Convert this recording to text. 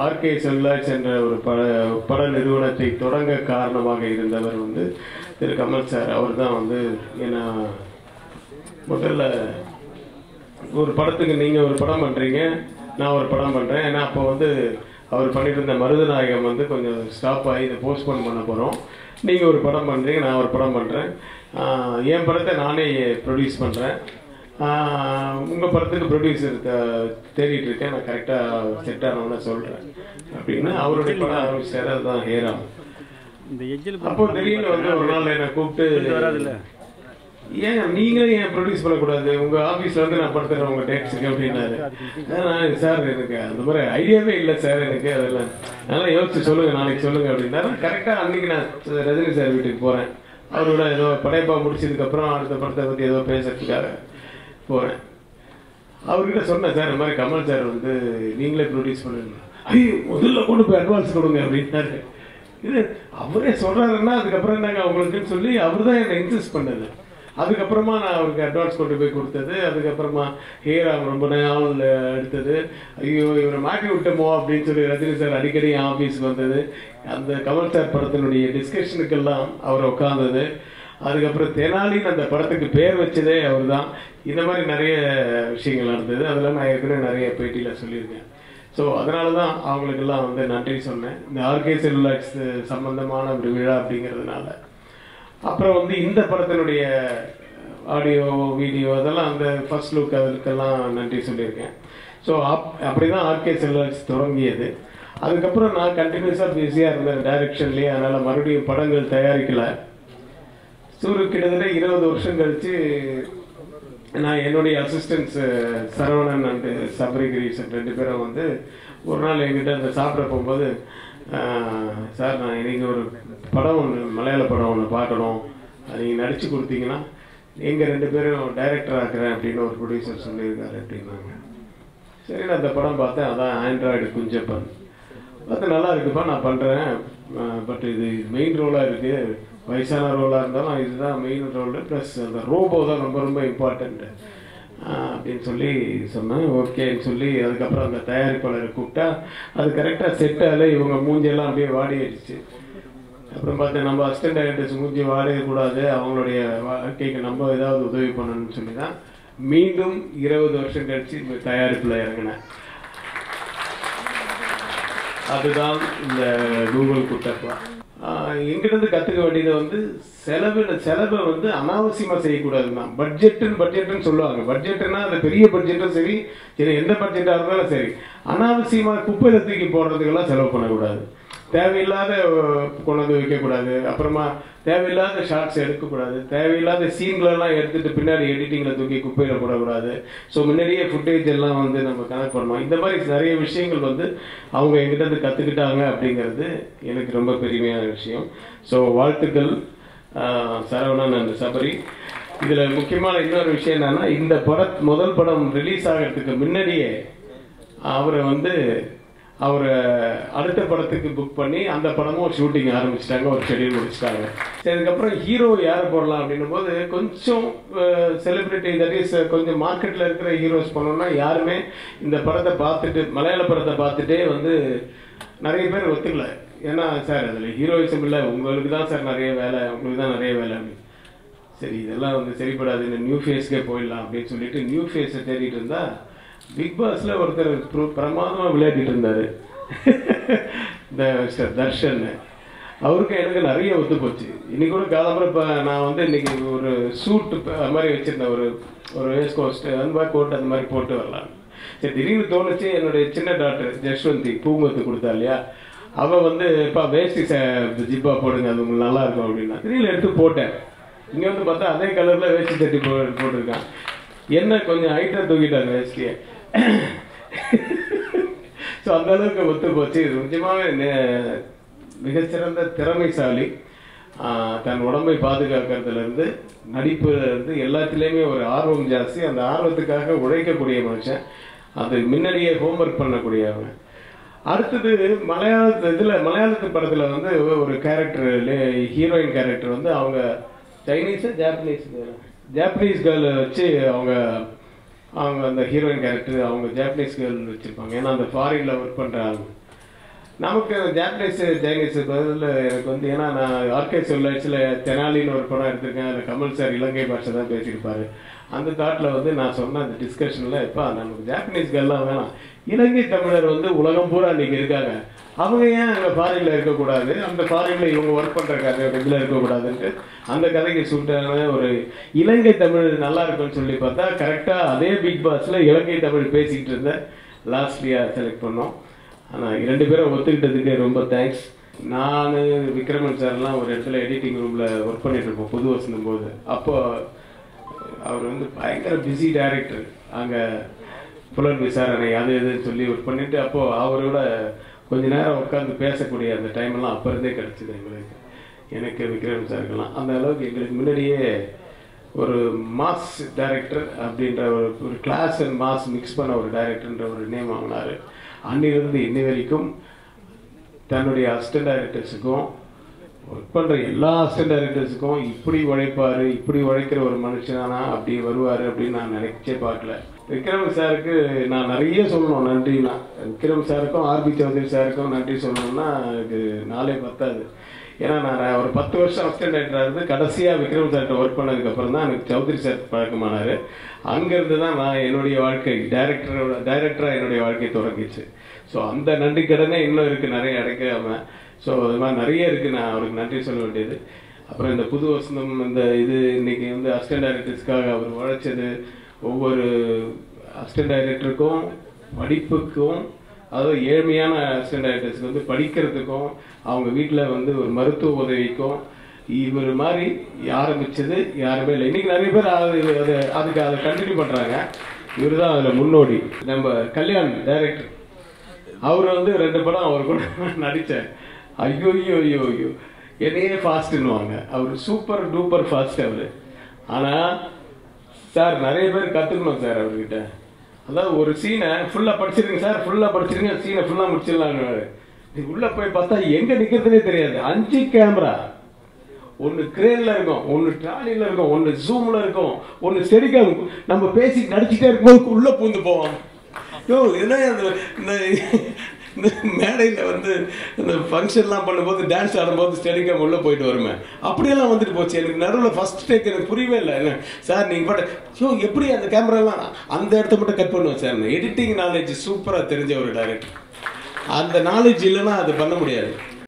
RK செல்லாட்ஸ் என்ற ஒரு பட பட நிறுவனத்தை தொடங்க காரணமாக இருந்தவர் வந்து திரு கமல் சார் அவர் தான் வந்து ஏன்னா முதல்ல ஒரு படத்துக்கு நீங்கள் ஒரு படம் பண்ணுறீங்க நான் ஒரு படம் பண்ணுறேன் ஏன்னா அப்போ வந்து அவர் பண்ணிட்டு இருந்த மருதநாயகம் வந்து கொஞ்சம் ஸ்டாப் ஆகி இதை போஸ்ட்போன் பண்ண போகிறோம் நீங்கள் ஒரு படம் பண்ணுறீங்க நான் ஒரு படம் பண்ணுறேன் என் படத்தை நானே ப்ரொடியூஸ் பண்ணுறேன் உங்கள் படத்துக்கு ப்ரொடியூசர் தேடிட்டு இருக்கேன் நான் கரெக்டாக செட் ஆனவன சொல்கிறேன் அப்படின்னு அவருடைய படம் ஆரம்பிச்சார் அதுதான் ஹேராம் இந்த எஜ்ஜில் அப்போ திடீர்னு வந்து ஒரு நாள் என்னை கூப்பிட்டு வராதுல்ல ஏன் நீங்களே ஏன் ப்ரொடியூஸ் பண்ணக்கூடாது உங்க ஆபீஸ்ல வந்து நான் படுத்துறேன் உங்க டேட்ஸுக்கு அப்படின்னாரு நான் சார் எனக்கு அந்த மாதிரி ஐடியாவே இல்லை சார் எனக்கு அதெல்லாம் நல்லா யோசிச்சு சொல்லுங்க நாளைக்கு சொல்லுங்க அப்படின்னாரு கரெக்டா அன்னைக்கு நான் ரஜினி சார் வீட்டுக்கு போறேன் அவரோட ஏதோ படையப்பா முடிச்சதுக்கு அப்புறம் அடுத்த படத்தை பத்தி ஏதோ பேசுறதுக்காக போறேன் அவர்கிட்ட சொன்னேன் சார் இந்த மாதிரி கமல் சார் வந்து நீங்களே ப்ரொடியூஸ் பண்ணுங்க ஐயோ முதல்ல கொண்டு போய் அட்வான்ஸ் கொடுங்க அப்படின்னாரு இது அவரே சொல்றாருன்னா அதுக்கப்புறம் என்னங்க அவங்களுக்குன்னு சொல்லி அவர் தான் என்னை இன்சிஸ்ட் பண்ணது அதுக்கப்புறமா நான் அவருக்கு அட்வான்ஸ் கொண்டு போய் கொடுத்தது அதுக்கப்புறமா ஹேராம் ரொம்ப நாள் எடுத்தது ஐயோ இவரை மாட்டி விட்டோமோ அப்படின்னு சொல்லி ரஜினி சார் அடிக்கடி என் ஆஃபீஸ்க்கு வந்தது அந்த கமல் சார் படத்தினுடைய டிஸ்கஷனுக்கெல்லாம் அவர் உட்காந்தது அதுக்கப்புறம் தெனாலின்னு அந்த படத்துக்கு பேர் வச்சதே அவர் தான் இந்த மாதிரி நிறைய விஷயங்கள் நடந்தது அதெல்லாம் நான் ஏற்கனவே நிறைய பேட்டியில் சொல்லியிருக்கேன் ஸோ அதனால தான் அவங்களுக்கெல்லாம் வந்து நன்றி சொன்னேன் இந்த ஆர்கே செல்லுலாக்ஸ் சம்பந்தமான ஒரு விழா அப்படிங்கிறதுனால அப்புறம் வந்து இந்த படத்தினுடைய ஆடியோ வீடியோ அதெல்லாம் அந்த ஃபர்ஸ்ட் லுக் அதுக்கெல்லாம் நன்றி சொல்லியிருக்கேன் ஸோ அப் அப்படி தான் ஆர்கே செல்லுலாக்ஸ் தொடங்கியது அதுக்கப்புறம் நான் கண்டினியூஸாக பிஸியாக இருந்தேன் டைரக்ஷன்லேயே அதனால் மறுபடியும் படங்கள் தயாரிக்கலை சூரு கிட்டத்தட்ட இருபது வருஷம் கழிச்சு நான் என்னுடைய அசிஸ்டன்ஸ் சரவணன் அண்ட் சபரி கிரீஷன் ரெண்டு பேரும் வந்து ஒரு நாள் என்கிட்ட அந்த சாப்பிட போகும்போது "ஆஹ், சார் நான் இன்னைக்கு ஒரு படம் ஒன்று மலையாள படம் ஒன்று பார்க்கணும் அது நீங்கள் நடிச்சு கொடுத்தீங்கன்னா எங்கள் ரெண்டு பேரும் டைரக்டர் ஆக்குறேன் அப்படின்னு ஒரு ப்ரொடியூசர் சொல்லியிருக்காரு அப்படின்னாங்க சரி நான் அந்த படம் பார்த்தேன் அதான் ஆண்ட்ராய்டு குஞ்சப்பன் பார்த்து நல்லா இருக்குப்பா நான் பண்ணுறேன் பட் இது மெயின் ரோலாக இருக்குது வயசான ரோலாக இருந்தாலும் இதுதான் மெயின் ரோலு ப்ளஸ் அந்த ரோபோ தான் ரொம்ப ரொம்ப இம்பார்ட்டண்ட்டு அப்படின்னு சொல்லி சொன்னேன் ஓகேன்னு சொல்லி அதுக்கப்புறம் அந்த தயாரிப்பாளரை கூப்பிட்டா அது கரெக்டாக செட் ஆகல இவங்க மூஞ்செல்லாம் அப்படியே வாடி ஆயிடுச்சு அப்புறம் பார்த்தேன் நம்ம அசிஸ்டன்ட் டைரக்டர்ஸ் மூஞ்சி வாடக்கூடாது அவங்களுடைய வாழ்க்கைக்கு நம்ம ஏதாவது உதவி பண்ணணும்னு சொல்லி தான் மீண்டும் இருபது வருஷம் கழிச்சு இந்த தயாரிப்பில் இறங்கினேன் அதுதான் இந்த கூகுள் குட்டப்பா எங்கிட்ட கற்றுக்க வேண்டியது வந்து செலவு செலவை வந்து அனாவசியமாக செய்யக்கூடாதுன்னா பட்ஜெட்டுன்னு பட்ஜெட்டுன்னு சொல்லுவாங்க பட்ஜெட்டுன்னா அது பெரிய பட்ஜெட்டும் சரி சரி எந்த பட்ஜெட்டாக இருந்தாலும் சரி அனாவசியமாக குப்பையில் தூக்கி போடுறதுக்கெல்லாம் செலவு பண்ணக்கூடாது தேவையில்லாத அஹ், கொண்டு வந்து வைக்கக்கூடாது அப்புறமா தேவையில்லாத ஷார்ட்ஸ் எடுக்கக்கூடாது தேவையில்லாத சீன்களெல்லாம் எடுத்துட்டு பின்னாடி எடிட்டிங்கில் தூக்கி குப்பையில் போடக்கூடாது ஸோ முன்னாடியே ஃபுட்டேஜ் எல்லாம் வந்து நம்ம கனெக்ட் பண்ணணும் இந்த மாதிரி நிறைய விஷயங்கள் வந்து அவங்க எங்கிட்ட இருந்து கற்றுக்கிட்டாங்க அப்படிங்கிறது எனக்கு ரொம்ப பெருமையான விஷயம் ஸோ வாழ்த்துக்கள் ஆஹ், சரவணன் அண்ட் சபரி இதில் முக்கியமான இன்னொரு விஷயம் என்னன்னா இந்த பட முதல் படம் ரிலீஸ் ஆகிறதுக்கு முன்னாடியே அவரை வந்து அவர் அடுத்த படத்துக்கு புக் பண்ணி அந்த படமும் ஷூட்டிங் ஆரம்பிச்சிட்டாங்க ஒரு ஷெடியூல் முடிச்சிட்டாங்க சரி அதுக்கப்புறம் ஹீரோ யாரை போடலாம் அப்படின்னும் போது கொஞ்சம் செலிபிரிட்டி தட் இஸ் கொஞ்சம் மார்க்கெட்டில் இருக்கிற ஹீரோஸ் பண்ணோம்னா யாருமே இந்த படத்தை பார்த்துட்டு மலையாள படத்தை பார்த்துட்டே வந்து நிறைய பேர் ஒத்துக்கல ஏன்னா சார் அதில் ஹீரோயிசம் இல்லை உங்களுக்கு தான் சார் நிறைய வேலை உங்களுக்கு தான் நிறைய வேலை அப்படின்னு சரி இதெல்லாம் வந்து சரிப்படாது இந்த நியூ ஃபேஸ்க்கே போயிடலாம் அப்படின்னு சொல்லிட்டு நியூ ஃபேஸை தேடிட்டு இருந்தா பிக் பாஸ்ல ஒருத்தர் பிர- பிரமாதமா விளையாடிட்டு இருந்தாரு இந்த மிஸ்டர் தர்ஷன் அவருக்கு எனக்கு நிறைய ஒத்து போச்சு இன்னைக்கு கூட காலம்பரம் இப்போ நான் வந்து இன்னைக்கு ஒரு சூட் அது மாதிரி வச்சிருந்தேன் ஒரு ஒரு வேஸ்ட் கோஸ்ட் அந்த மாதிரி கோட் அந்த மாதிரி போட்டு வரலாம் சரி திடீர்னு தோணுச்சு என்னுடைய சின்ன டாக்டர் ஜஸ்வந்தி பூங்கொத்து கொடுத்தா இல்லையா அவ வந்து இப்போ வேஷ்டி ச- ஜிப்பா போடுங்க அது உங்களுக்கு நல்லா இருக்கும் அப்படின்னா திடீர்னு எடுத்து போட்டேன் இங்க வந்து பார்த்தா அதே கலர்ல வேஷ்டி தட்டி போ போட்டிருக்கான் என்ன கொஞ்சம் ஹைட்டா தூக்கிட்டாங்க வேஷ்டியை ஸோ அந்த அளவுக்கு ஒத்து போச்சு இது நிஜமாவே நே- மிகச்சிறந்த திறமைசாலி ஆஹ் தன் உடம்பை பாதுகாக்கிறதுல இருந்து நடிப்புல இருந்து எல்லாத்துலேயுமே ஒரு ஆர்வம் ஜாஸ்தி அந்த ஆர்வத்துக்காக உழைக்கக்கூடிய மனுஷன் அது முன்னாடியே ஹோம்ஒர்க் பண்ணக்கூடியவங்க அடுத்தது மலையாளத்து இதில் மலையாளத்து படத்தில் வந்து ஒரு கேரக்டர் ஹீரோயின் கேரக்டர் வந்து அவங்க சைனீஸா ஜாப்பனீஸ் ஜாப்பனீஸ் கேர்ள் வச்சு அவங்க அவங்க அந்த ஹீரோயின் கேரக்டர் அவங்க ஜாப்பனீஸ் கேர்ள் வச்சுருப்பாங்க ஏன்னா அந்த ஃபாரினில் ஒர்க் பண்ணுற ஆள் நமக்கு ஜாப்பனீஸ் சைனீஸ் பதில் எனக்கு வந்து ஏன்னா நான் ஆர்கே சொல்லாச்சில் தெனாலின்னு ஒரு படம் எடுத்திருக்கேன் அதில் கமல் சார் இலங்கை பாஷை தான் பேசியிருப்பாரு அந்த தாட்டில் வந்து நான் சொன்ன அந்த டிஸ்கஷனில் இப்போ நமக்கு ஜாப்பனீஸ் கல்லாம் வேணாம் இலங்கை தமிழர் வந்து உலகம் பூரா இன்னைக்கு இருக்காங்க அவங்க ஏன் அங்கே ஃபாரினில் இருக்கக்கூடாது அந்த ஃபாரினில் இவங்க ஒர்க் பண்ணுற இதில் இருக்கக்கூடாதுன்ட்டு அந்த கதைக்கு சூட்டான ஒரு இலங்கை தமிழ் நல்லா இருக்கும்னு சொல்லி பார்த்தா கரெக்டாக அதே பிக் பாஸில் இலங்கை தமிழ் பேசிக்கிட்டு இருந்த லாஸ்ட்லியாக செலக்ட் பண்ணோம் ஆனால் ரெண்டு பேரும் ஒத்துக்கிட்டதுக்கு ரொம்ப தேங்க்ஸ் நான் விக்ரமன் சார்லாம் ஒரு இடத்துல எடிட்டிங் ரூமில் ஒர்க் பண்ணிட்டு இருப்போம் புது வசந்தம் போது அப்போ அவர் வந்து பயங்கர பிஸி டைரக்டர் அங்கே புலன் விசாரணை அது இதுன்னு சொல்லி ஒர்க் பண்ணிட்டு அப்போ அவரோட கொஞ்ச நேரம் உட்காந்து பேசக்கூடிய அந்த டைம் எல்லாம் அப்போ இருந்தே கிடச்சிது எங்களுக்கு எனக்கு விக்ரம் சாருக்கெல்லாம் அந்த அளவுக்கு எங்களுக்கு முன்னாடியே ஒரு மாஸ் டைரக்டர் அப்படின்ற ஒரு ஒரு கிளாஸ் அண்ட் மாஸ் மிக்ஸ் பண்ண ஒரு டைரக்டர்ன்ற ஒரு நேம் வாங்கினார் அன்னிலிருந்து இன்னி வரைக்கும் தன்னுடைய அசிஸ்டன்ட் டைரக்டர்ஸுக்கும் ஒர்க் பண்ணுற எல்லா அசிஸ்டன்ட் டைரக்டர்ஸுக்கும் இப்படி உழைப்பார் இப்படி உழைக்கிற ஒரு மனுஷனானா அப்படி வருவார் அப்படின்னு நான் நினைச்சே பார்க்கல விக்ரம் சாருக்கு நான் நிறைய சொல்லணும் நன்றினா விக்ரம் சாருக்கும் ஆர்பி சௌத்ரி சாருக்கும் நன்றி சொல்லணும்னா எனக்கு நாளே பத்தாது ஏன்னா நான் ஒரு பத்து வருஷம் அசிஸ்டன்ட் டைரக்டராக இருந்து கடைசியாக விக்ரம் சார்கிட்ட ஒர்க் பண்ணதுக்கப்புறம் தான் எனக்கு சௌத்ரி சார் பழக்கமானார் அங்கேருந்து தான் நான் என்னுடைய வாழ்க்கை டைரக்டரோட டைரக்டராக என்னுடைய வாழ்க்கை தொடங்கிச்சு ஸோ அந்த நன்றி கடனே இன்னும் இருக்குது நிறைய அடைக்காம ஸோ அது மாதிரி நிறைய இருக்குது நான் அவருக்கு நன்றி சொல்ல வேண்டியது அப்புறம் இந்த புது வசந்தம் இந்த இது இன்னைக்கு வந்து அசிஸ்டன்ட் டைரக்டர்ஸ்க்காக அவர் உழைச்சது ஒவ்வொரு அசிஸ்டன்ட் டைரக்டருக்கும் படிப்புக்கும் அதாவது ஏழ்மையான அசிஸ்டன்ட் டைரக்டர்ஸ்க்கு வந்து படிக்கிறதுக்கும் அவங்க வீட்டில் வந்து ஒரு மருத்துவ உதவிக்கும் இவர் மாதிரி ஆரம்பிச்சது யாருமே இல்லை இன்னைக்கு நிறைய பேர் அது அது அதுக்கு அதை கண்டினியூ பண்ணுறாங்க இவர் தான் அதில் முன்னோடி நம்ம கல்யாண் டைரக்டர் அவர் வந்து ரெண்டு படம் அவர் கூட நடித்தேன் ஐயோ ஐயோ ஐயோ ஐயோ என்னையே ஃபாஸ்ட்டுன்னுவாங்க அவர் சூப்பர் டூப்பர் ஃபாஸ்ட் அவர் ஆனால் சார் நிறைய பேர் கற்றுக்கணும் சார் அவர்கிட்ட அதாவது ஒரு சீனை ஃபுல்லாக படிச்சிருங்க சார் ஃபுல்லாக படிச்சிருங்க சீனை ஃபுல்லாக முடிச்சிடலான்னு இது உள்ளே போய் பார்த்தா எங்கே நிற்கிறதுனே தெரியாது அஞ்சு கேமரா ஒன்று கிரேனில் இருக்கும் ஒன்று ட்ராலியில் இருக்கும் ஒன்று ஜூமில் இருக்கும் ஒன்று ஸ்டெடிக்காம் நம்ம பேசி நடிச்சுட்டே இருக்கும்போது உள்ளே பூந்து போவோம் யோ என்ன அந்த இந்த இந்த மேடையில் வந்து இந்த ஃபங்க்ஷன்லாம் பண்ணும்போது டான்ஸ் ஆடும்போது ஸ்டெடிக்காம் உள்ளே போயிட்டு வருமே அப்படியெல்லாம் வந்துட்டு போச்சு எனக்கு நடுவில் ஃபர்ஸ்ட் டேக் எனக்கு புரியவே இல்லை என்ன சார் நீங்கள் பாட்டு யோ எப்படி அந்த கேமராலாம் அந்த இடத்த மட்டும் கட் பண்ணுவோம் சார் எடிட்டிங் நாலேஜ் சூப்பராக தெரிஞ்ச ஒரு டைரக்டர் அந்த நாலேஜ் இல்லைன்னா அது பண்ண முடியாது